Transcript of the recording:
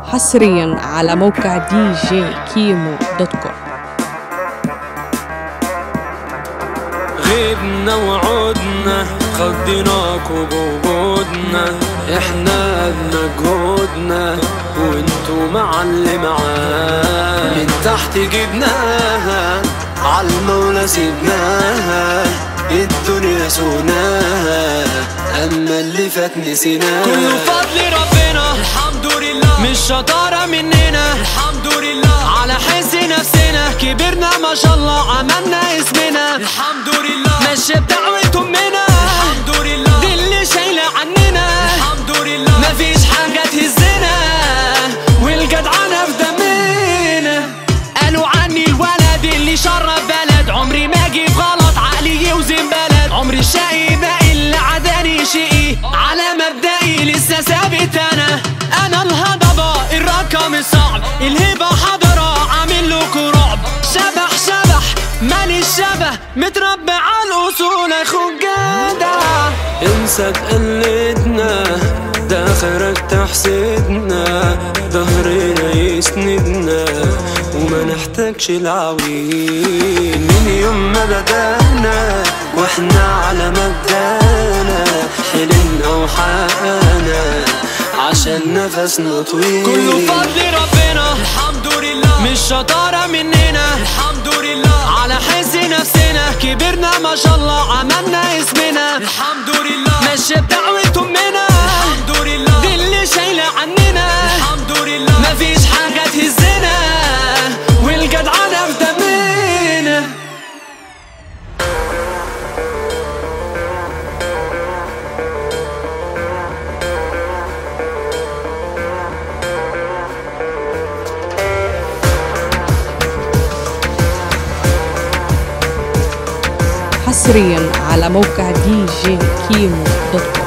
حصريا على موقع دي جي كيمو دوت كوم غبنا وعدنا خديناك بوجودنا احنا بمجهودنا وانتو مع اللي معاه من تحت جبناها عالمولى سيبناها الدنيا سوناها اما اللي فات نسيناها كله فضل ربنا الحمد لله مش شطارة مننا الحمد لله على حس نفسنا كبرنا ما شاء الله عملنا اسمنا الحمد لله ماشية بدعوة أمنا الحمد لله دي اللي شايلة عننا الحمد لله مفيش حاجة تهزنا والجدعنة في دمنا قالوا عني الولد اللي شرب بلد عمري ما اجيب غلط عقلي يوزن بلد عمري الشقي ده اللي عداني شقي على مبدئي لسه ثابت انا انا الهضبة الرقم الصعب الهبة حضرة عامل لكوا رعب شبح شبح مالي الشبه متربع على الاصول اخوك جدع انسى تقلدنا ده اخرك تحسدنا ظهرنا يسندنا وما نحتاجش العويل من يوم ما بدأنا واحنا على مبدأنا حلمنا وحققنا عشان نفسنا طويل كله فضل ربنا الحمد لله مش شطارة مننا الحمد لله على حس نفسنا كبرنا ما شاء الله عملنا اسمنا الحمد لله ماشية بدعوة أمنا الحمد لله دي اللي شايلة عننا الحمد لله مفيش حاجة تهزنا والجدعنة في دمنا حصريا على موقع دي جي كيمو دوت كوم